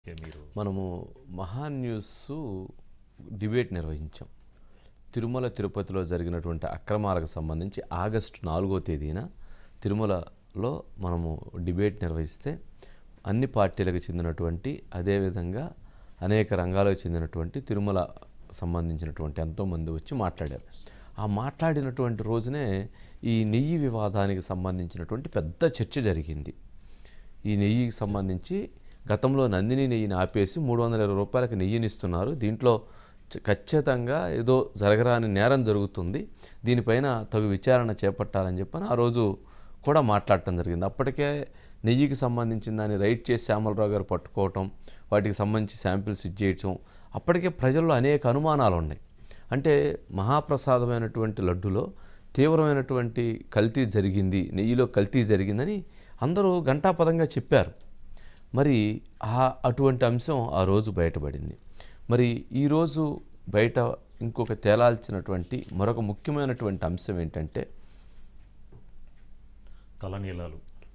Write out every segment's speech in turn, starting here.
okay, మీరు మనము మహా న్యూస్ డిబేట్ నిర్వహించాం తిరుమల తిరుపతిలో జరిగినటువంటి అక్రమాలకు సంబంధించి ఆగస్టు నాలుగో తేదీన తిరుమలలో మనము డిబేట్ నిర్వహిస్తే అన్ని పార్టీలకు చెందినటువంటి అదేవిధంగా అనేక రంగాలకు చెందినటువంటి తిరుమల సంబంధించినటువంటి ఎంతోమంది వచ్చి మాట్లాడారు ఆ మాట్లాడినటువంటి రోజునే ఈ నెయ్యి వివాదానికి సంబంధించినటువంటి పెద్ద చర్చ జరిగింది ఈ నెయ్యికి సంబంధించి గతంలో నందిని నెయ్యిని ఆపేసి మూడు వందల ఇరవై రూపాయలకి నెయ్యిని ఇస్తున్నారు దీంట్లో చ- ఖచ్చితంగా ఏదో జరగరాని నేరం జరుగుతుంది దీనిపైన తగు విచారణ చేపట్టాలని చెప్పని ఆ రోజు కూడా మాట్లాడటం జరిగింది అప్పటికే నెయ్యికి సంబంధించిన దాన్ని రైట్ చేసి శ్యామలరావు గారు పట్టుకోవటం వాటికి సంబంధించి శాంపిల్స్ ఇచ్చేయటం అప్పటికే ప్రజల్లో అనేక అనుమానాలు ఉన్నాయి అంటే మహాప్రసాదమైనటువంటి లడ్డులో తీవ్రమైనటువంటి కల్తీ జరిగింది నెయ్యిలో కల్తీ జరిగిందని అందరూ ఘంటాపదంగా చెప్పారు మరి ఆ అటువంటి అంశం ఆ రోజు బయటపడింది మరి ఈరోజు బయట ఇంకొక తేలాల్సినటువంటి మరొక ముఖ్యమైనటువంటి అంశం ఏంటంటే తలనీలాలు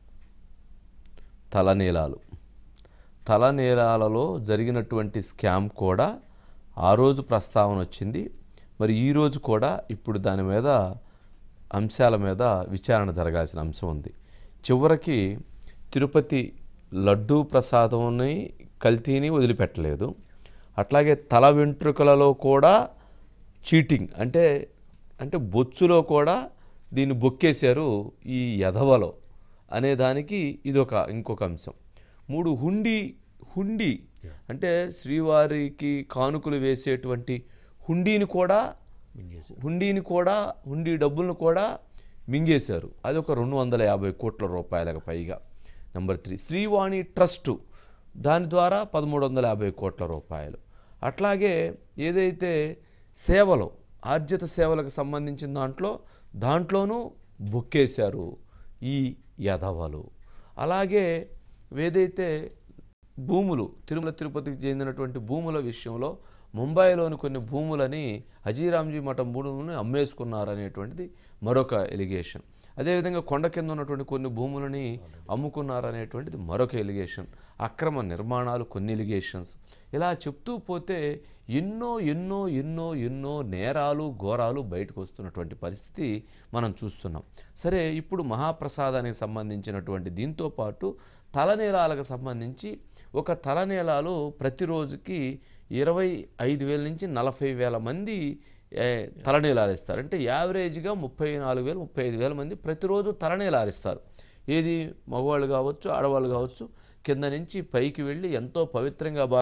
తలనీలాలు తలనీలాలలో జరిగినటువంటి స్కామ్ కూడా ఆ రోజు ప్రస్తావన వచ్చింది మరి ఈ రోజు కూడా ఇప్పుడు దాని మీద అంశాల మీద విచారణ జరగాల్సిన అంశం ఉంది చివరికి తిరుపతి లడ్డూ ప్రసాదంని కల్తీని వదిలిపెట్టలేదు అట్లాగే తల వెంట్రుకలలో కూడా చీటింగ్ అంటే అంటే బొచ్చులో కూడా దీన్ని బొక్కేశారు ఈ యధవలో అనే దానికి ఇదొక ఇంకొక అంశం మూడు హుండీ హుండీ అంటే శ్రీవారికి కానుకలు వేసేటువంటి హుండీని కూడా మింగేసి హుండీని కూడా హుండీ డబ్బులను కూడా మింగేశారు అది ఒక రెండు వందల యాభై కోట్ల రూపాయలకు పైగా నెంబర్ త్రీ శ్రీవాణి ట్రస్టు దాని ద్వారా పదమూడు వందల యాభై కోట్ల రూపాయలు అట్లాగే ఏదైతే సేవలు ఆర్జిత సేవలకు సంబంధించిన దాంట్లో దాంట్లోనూ బొక్కేశారు ఈ యధవలు అలాగే ఏదైతే భూములు తిరుమల తిరుపతికి చెందినటువంటి భూముల విషయంలో ముంబైలోని కొన్ని భూములని అజీరాంజీ మఠం భూములను అమ్మేసుకున్నారనేటువంటిది మరొక ఎలిగేషన్ అదేవిధంగా కొండ కింద ఉన్నటువంటి కొన్ని భూములని అమ్ముకున్నారనేటువంటిది మరొక ఎలిగేషన్ అక్రమ నిర్మాణాలు కొన్ని ఎలిగేషన్స్ ఇలా చెప్తూ పోతే ఎన్నో ఎన్నో ఎన్నో ఎన్నో నేరాలు ఘోరాలు బయటకు వస్తున్నటువంటి పరిస్థితి మనం చూస్తున్నాం సరే ఇప్పుడు మహాప్రసాదానికి సంబంధించినటువంటి దీంతో పాటు తలనీలాలకు సంబంధించి ఒక తలనీలాలు ప్రతిరోజుకి ఇరవై ఐదు వేల నుంచి నలభై వేల మంది ఏ, తలనీలాలు ఇస్తారు అంటే యావరేజ్గా ముప్పై నాలుగు వేలు ముప్పై ఐదు వేల మంది ప్రతిరోజు తలనీలాలు ఇస్తారు ఏది మగవాళ్ళు కావచ్చు ఆడవాళ్ళు కావచ్చు కింద నుంచి పైకి వెళ్ళి ఎంతో పవిత్రంగా భా